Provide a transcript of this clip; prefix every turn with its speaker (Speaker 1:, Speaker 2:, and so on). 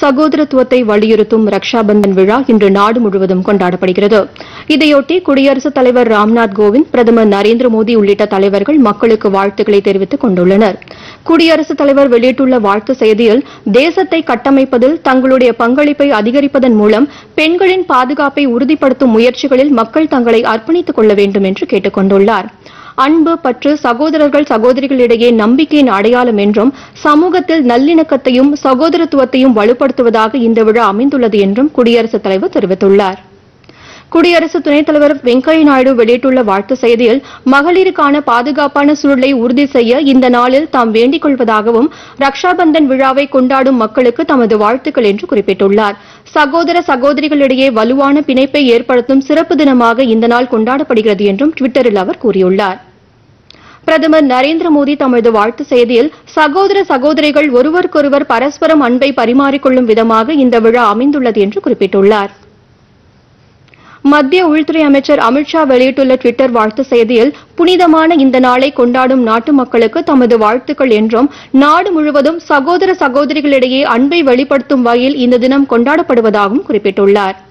Speaker 1: சகோதரத்துவத்தை வலியுறுத்தும் ரக்ஷாபந்தன் விழா இன்று நாடு முழுவதும் கொண்டாடப்படுகிறது இதையொட்டி குடியரசுத் தலைவர் ராம்நாத் கோவிந்த் பிரதமர் நரேந்திர மோடி உள்ளிட்ட தலைவர்கள் மக்களுக்கு வாழ்த்துக்களை தெரிவித்துக் கொண்டுள்ளனர் குடியரசுத் தலைவர் வெளியிட்டுள்ள வாழ்த்து செய்தியில் தேசத்தை கட்டமைப்பதில் தங்களுடைய பங்களிப்பை அதிகரிப்பதன் மூலம் பெண்களின் பாதுகாப்பை உறுதிப்படுத்தும் முயற்சிகளில் மக்கள் தங்களை அர்ப்பணித்துக் கொள்ள வேண்டும் என்று கேட்டுக் கொண்டுள்ளார் அன்பு பற்று சகோதரர்கள் சகோதரிகளிடையே நம்பிக்கையின் அடையாளம் என்றும் சமூகத்தில் நல்லிணக்கத்தையும் சகோதரத்துவத்தையும் வலுப்படுத்துவதாக இந்த விழா அமைந்துள்ளது என்றும் குடியரசுத் தலைவர் தெரிவித்துள்ளார் குடியரசு துணைத் தலைவர் வெங்கையா நாயுடு வெளியிட்டுள்ள வாழ்த்து செய்தியில் மகளிருக்கான பாதுகாப்பான சூழலை உறுதி செய்ய இந்த நாளில் தாம் வேண்டிக் கொள்வதாகவும் ரக்ஷாபந்தன் விழாவை கொண்டாடும் மக்களுக்கு தமது வாழ்த்துக்கள் என்று குறிப்பிட்டுள்ளார் சகோதர சகோதரிகளிடையே வலுவான பிணைப்பை ஏற்படுத்தும் சிறப்பு தினமாக இந்த நாள் கொண்டாடப்படுகிறது என்றும் டுவிட்டரில் அவர் கூறியுள்ளார் பிரதமர் நரேந்திர மோடி தமது வாழ்த்து செய்தியில் சகோதர சகோதரிகள் ஒருவருக்கொருவர் பரஸ்பரம் அன்பை பரிமாறிக்கொள்ளும் விதமாக இந்த விழா அமைந்துள்ளது என்று குறிப்பிட்டுள்ளார் மத்திய உள்துறை அமைச்சர் அமித்ஷா வெளியிட்டுள்ள டுவிட்டர் வாழ்த்து செய்தியில் புனிதமான இந்த நாளை கொண்டாடும் நாட்டு மக்களுக்கு தமது வாழ்த்துக்கள் என்றும் நாடு முழுவதும் சகோதர சகோதரிகளிடையே அன்பை வெளிப்படுத்தும் வகையில் இந்த தினம் கொண்டாடப்படுவதாகவும் குறிப்பிட்டுள்ளார்